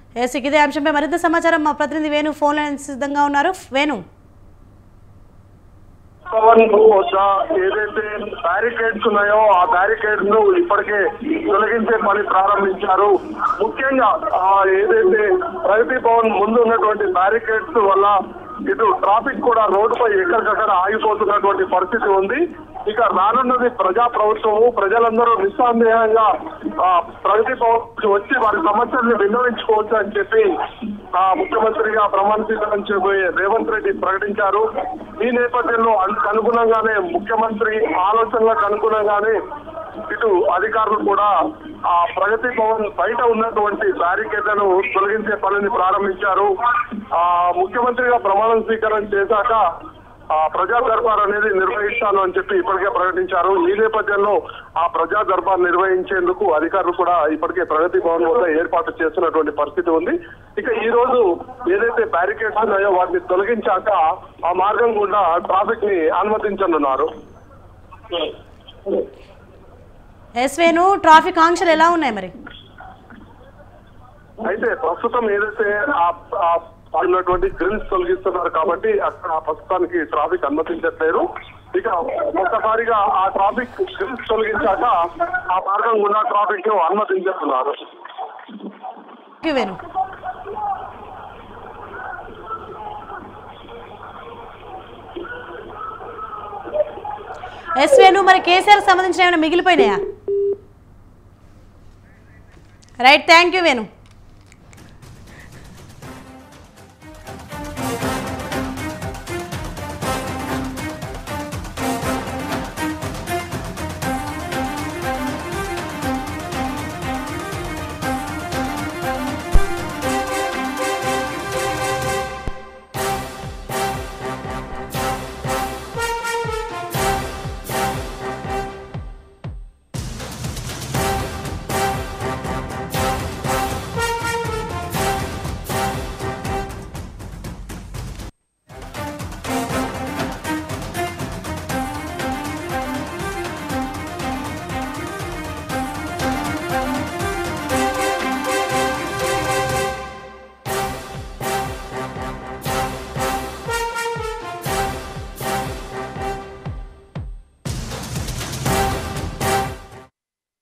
yes ఇదే అంశంపై మరింత సమాచారం మా ప్రతినిధి వేణు ఫోన్ లైన్ సిద్ధంగా ఉన్నారు వేణు భవన్ వద్ద ఏదైతే బ్యారికేడ్స్ ఉన్నాయో ఆ బ్యారికేడ్స్ ను ఇప్పటికే తొలగించే పని ప్రారంభించారు ముఖ్యంగా ఆ ఏదైతే ప్రగతి భవన్ ముందు ఉన్నటువంటి బ్యారికేడ్స్ వల్ల ఇటు ట్రాఫిక్ కూడా రోడ్డుపై ఎక్కడికక్కడ ఆగిపోతున్నటువంటి పరిస్థితి ఉంది ఇక రానున్నది ప్రజా ప్రభుత్వము ప్రజలందరూ నిస్సందేహంగా ఆ, ప్రగతి భవన్ కి వచ్చి వారి సమస్యల్ని విన్నవించుకోవచ్చు అని చెప్పి ఆ, ముఖ్యమంత్రిగా ప్రమాణ స్వీకారం చేయబోయే రేవంత్ రెడ్డి ప్రకటించారు ఈ నేపథ్యంలో అందుకు అనుగుణంగానే ముఖ్యమంత్రి ఆలోచనలకు అనుగుణంగానే ఇటు అధికారులు కూడా ఆ ప్రగతి భవన్ బయట ఉన్నటువంటి బ్యారికేడ్లను తొలగించే పనిని ప్రారంభించారు ఆ ముఖ్యమంత్రిగా ప్రమాణం స్వీకారం చేశాక ఆ ప్రజా దర్బార్ అనేది నిర్వహిస్తాను అని చెప్పి ఇప్పటికే ప్రకటించారు ఈ నేపథ్యంలో ఆ ప్రజా దర్బార్ నిర్వహించేందుకు అధికారులు కూడా ఇప్పటికే ప్రగతి భవన్ వద్ద ఏర్పాటు చేస్తున్నటువంటి పరిస్థితి ఉంది ఇక ఈ రోజు ఏదైతే బ్యారికేడ్స్ ఉన్నాయో వాటిని తొలగించాక ఆ మార్గం గుండా ట్రాఫిక్ ని అనుమతించనున్నారు ఎస్ వేణు ట్రాఫిక్ ఆంక్షలు ఎలా ఉన్నాయి మరి అయితే ప్రస్తుతం ఏదైతే ఆ- ఆ ఉన్నటువంటి గ్రిల్స్ తొలగిస్తున్నారు కాబట్టి అక్కడ ప్రస్తుతానికి ట్రాఫిక్ అనుమతించట్లేరు ఇక ఒక్కసారిగా ఆ ట్రాఫిక్ గ్రిల్స్ తొలగించాక ఆ మార్గం గుండా ట్రాఫిక్ ను అనుమతించేస్తున్నారు Thank you, Venu yes Venu మరి కేసీఆర్ సంబంధించిన ఏమైనా మిగిలిపోయినాయా రైట్ థ్యాంక్ యూ వేణు